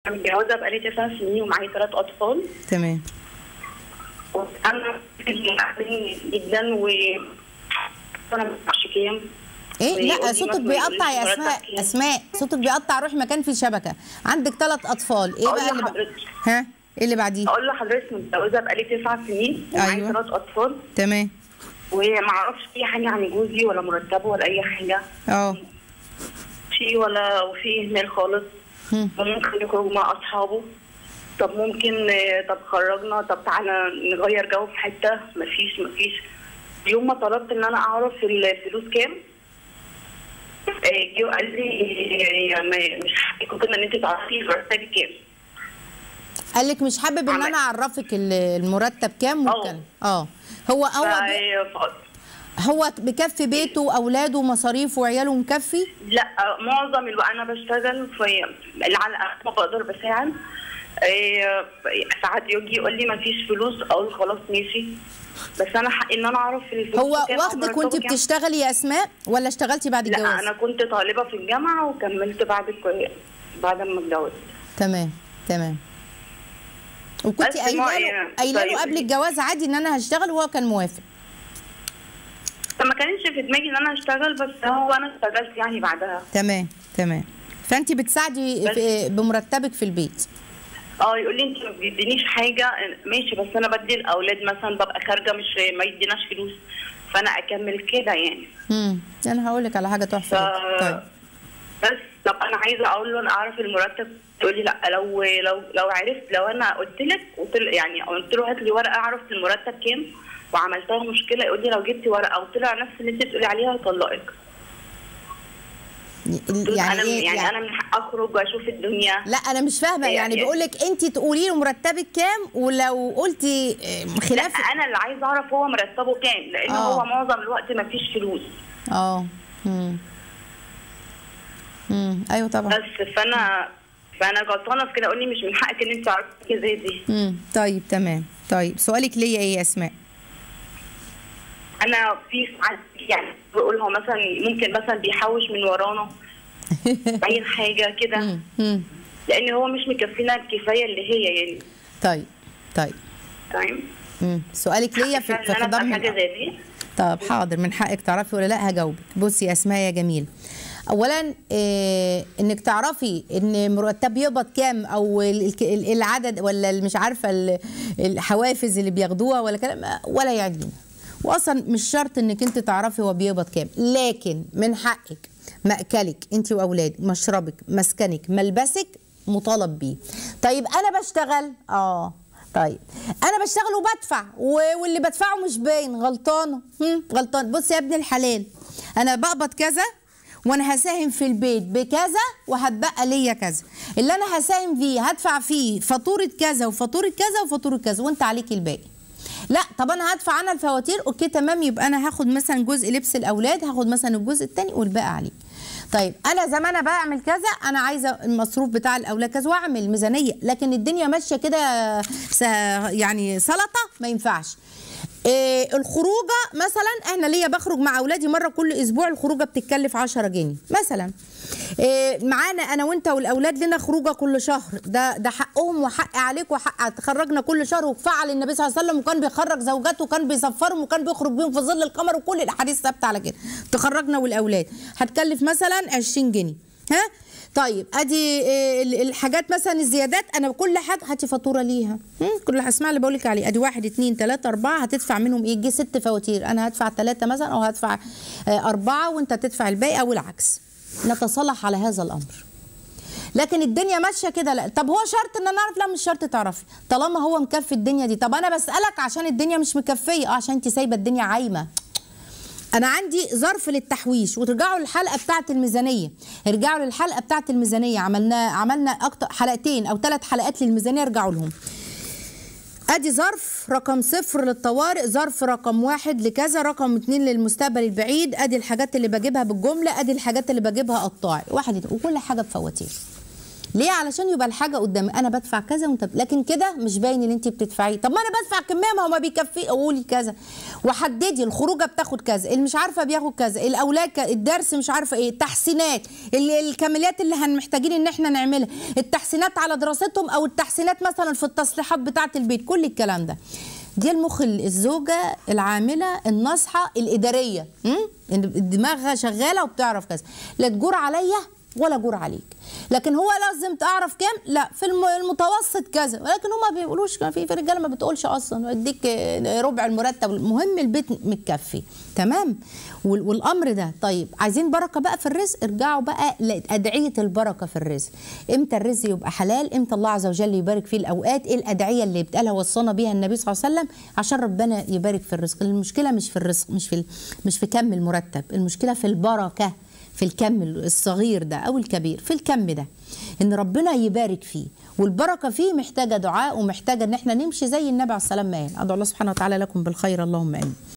متجوزه بقالي تسع سنين ومعايا ثلاث اطفال تمام وانا بيعجبني جدا و انا ما بعرفش كام ايه ويقول لا لي صوتك مثلاً بيقطع يا يقول لي اسماء مرتب كام. اسماء صوتك بيقطع روح مكان فيه شبكه عندك ثلاث اطفال ايه أقول بقى اللي بقى لحضرتك. ها ايه اللي بعديه اقول لحضرتك متجوزه بقالي تسع سنين ومعايا أيوة. ثلاث اطفال تمام وما اعرفش اي حاجه عن جوزي ولا مرتبه ولا اي حاجه اه في ولا وفي اهمال خالص هم. وممكن يخرج مع اصحابه طب ممكن آه، طب خرجنا طب تعالى نغير جو في حته مفيش مفيش يوم ما طلبت ان انا اعرف الفلوس كام آه، جه وقال لي آه، ما- مش حقك كده ان انت تعرفي مرتبي كام قال لك مش حابب ان عمل. انا اعرفك ال- المرتب كام اه. والكلام اه هو هو ب- ف- هو بكفي بيته واولاده ومصاريفه وعياله مكفي لا معظم الوقت انا بشتغل في على قد ما بقدر بساعد إيه، ساعات يجي يقول لي ما فيش فلوس اقول خلاص ماشي بس انا حقي ان انا اعرف الفلوس هو كام أو واخدك مرتبه وانت كام. بتشتغلي يا اسماء ولا اشتغلتي بعد الجواز لا انا كنت طالبه في الجامعه وكملت بعد الكليه بعد ما اتجوزت تمام تمام وكنت بس ما- قايله له يعني- قايله له طيب. قبل الجواز عادي ان انا هشتغل وهو كان موافق فما كانش في دماغي ان انا اشتغل بس هو انا اشتغلت يعني بعدها تمام تمام فانت بتساعدي بس- في بمرتبك في البيت اه يقول لي انت ما بتدينيش حاجه ماشي بس انا بدي الاولاد مثلا ببقى خارجه مش ما يديناش فلوس فانا اكمل كده يعني امم انا هقول لك على حاجه ف... تحفه جدا. طيب بس طب انا عايزه اقول له انا اعرف المرتب تقول لي لا لو لو لو عرفت لو انا قلت لك قلت له يعني قلت له هات لي ورقه اعرف المرتب كام وعملتها مشكله يقول لي لو جبتي ورقه وطلع نفس اللي انت بتقولي عليها هطلقك يعني انا ايه يعني, يعني انا من حق اخرج واشوف الدنيا لا انا مش فاهمه يعني يعني- بيقول لك انت تقولي له مرتبك كام ولو قلتي آه، لا خلاف انا اللي عايزه اعرف هو مرتبه كام لان آه. هو معظم الوقت ما فيش فلوس اه امم امم ايوه طبعا بس فانا فانا غلطانه في كده اقول لي مش من حقك ان انت تعرفي حاجه زي دي امم طيب تمام طيب سؤالك ليا ايه يا اسماء انا في ساعات يعني بقولها مثلا ممكن مثلا بيحوش من ورانا اي حاجه كده امم امم لان هو مش مكفينا الكفايه اللي هي يعني طيب طيب تمام امم سؤالك ليا في في ان انا خضم أفهم حاجه زي دي طب حاضر من حقك تعرفي ولا لا هجاوبك بصي يا اسماء يا جميل اولا إيه انك تعرفي ان مرتب يقبض كام او ال- ال- العدد ولا مش عارفه ال- الحوافز اللي بياخدوها ولا كلام ولا يعنينا واصلا مش شرط انك انت تعرفي هو بيقبض كام لكن من حقك مأكلك انت واولادك مشربك مسكنك ملبسك مطالب بيه طيب انا بشتغل اه طيب انا بشتغل وبدفع و- واللي بدفعه مش باين غلطانه هم، غلطان بص يا ابن الحلال انا بقبض كذا وانا هساهم في البيت بكذا وهتبقى ليا كذا اللي انا هساهم فيه هدفع فيه فاتوره كذا وفاتوره كذا وفاتوره كذا وانت عليك الباقي لا طب انا هدفع انا الفواتير اوكي تمام يبقى انا هاخد مثلا جزء لبس الاولاد هاخد مثلا الجزء الثاني والباقي عليه طيب انا زي ما انا بعمل كذا انا عايزه المصروف بتاع الاولاد كذا واعمل ميزانيه لكن الدنيا ماشيه كده س- يعني سلطه ما ينفعش إيه الخروجه مثلا احنا ليا بخرج مع اولادي مره كل اسبوع الخروجه بتتكلف 10 جنيه مثلا إيه معانا انا وانت والاولاد لنا خروجه كل شهر ده ده حقهم وحق عليك وحق تخرجنا كل شهر وفعل النبي صلى الله عليه وسلم وكان بيخرج زوجاته وكان بيسفرهم وكان بيخرج بيهم في ظل القمر وكل الاحاديث ثابته على كده تخرجنا والاولاد هتكلف مثلا 20 جنيه ها طيب ادي إيه، ال- الحاجات مثلا الزيادات انا كل حاجه هاتي فاتوره ليها هم، كل اسمع اللي بقول لك عليه ادي واحد اتنين تلاته اربعه هتدفع منهم ايه يجي ست فواتير انا هدفع ثلاثه مثلا او هدفع آه، اربعه وانت تدفع الباقي او العكس نتصالح على هذا الامر لكن الدنيا ماشيه كده لا طب هو شرط ان انا اعرف لا مش شرط تعرفي طالما هو مكفي الدنيا دي طب انا بسالك عشان الدنيا مش مكفيه اه عشان انت سايبه الدنيا عايمه انا عندي ظرف للتحويش وترجعوا للحلقه بتاعه الميزانيه ارجعوا للحلقه بتاعه الميزانيه عملنا عملنا اكتر حلقتين او ثلاث حلقات للميزانيه ارجعوا لهم ادي ظرف رقم صفر للطوارئ ظرف رقم واحد لكذا رقم اتنين للمستقبل البعيد ادي الحاجات اللي بجيبها بالجمله ادي الحاجات اللي بجيبها قطاعي واحد اتنين، وكل حاجه بفواتير ليه علشان يبقى الحاجه قدامي انا بدفع كذا وانت لكن كده مش باين ان انت بتدفعي طب ما انا بدفع كميه ما هو ما بيكفي قولي كذا وحددي الخروجه بتاخد كذا اللي مش عارفه بياخد كذا الاولاد ك- الدرس مش عارفه ايه التحسينات ال- الكماليات اللي هنحتاجين ان احنا نعملها التحسينات على دراستهم او التحسينات مثلا في التصليحات بتاعه البيت كل الكلام ده دي المخ الزوجه العامله الناصحه الاداريه م? إن دماغها شغاله وبتعرف كذا لا تجور عليا ولا جور عليك لكن هو لازم تعرف كام لا في الم- المتوسط كذا ولكن هما ما بيقولوش كان في في رجاله ما بتقولش اصلا اديك ربع المرتب المهم البيت متكفي تمام وال- والامر ده طيب عايزين بركه بقى في الرزق ارجعوا بقى لادعيه البركه في الرزق امتى الرزق يبقى حلال امتى الله عز وجل يبارك فيه الاوقات ايه الادعيه اللي بتقالها وصانا بيها النبي صلى الله عليه وسلم عشان ربنا يبارك في الرزق المشكله مش في الرزق مش في ال- مش في كم المرتب المشكله في البركه في الكم الصغير ده او الكبير في الكم ده ان ربنا يبارك فيه والبركه فيه محتاجه دعاء ومحتاجه ان احنا نمشي زي النبي عليه السلام ما قال ادعو الله سبحانه وتعالى لكم بالخير اللهم امين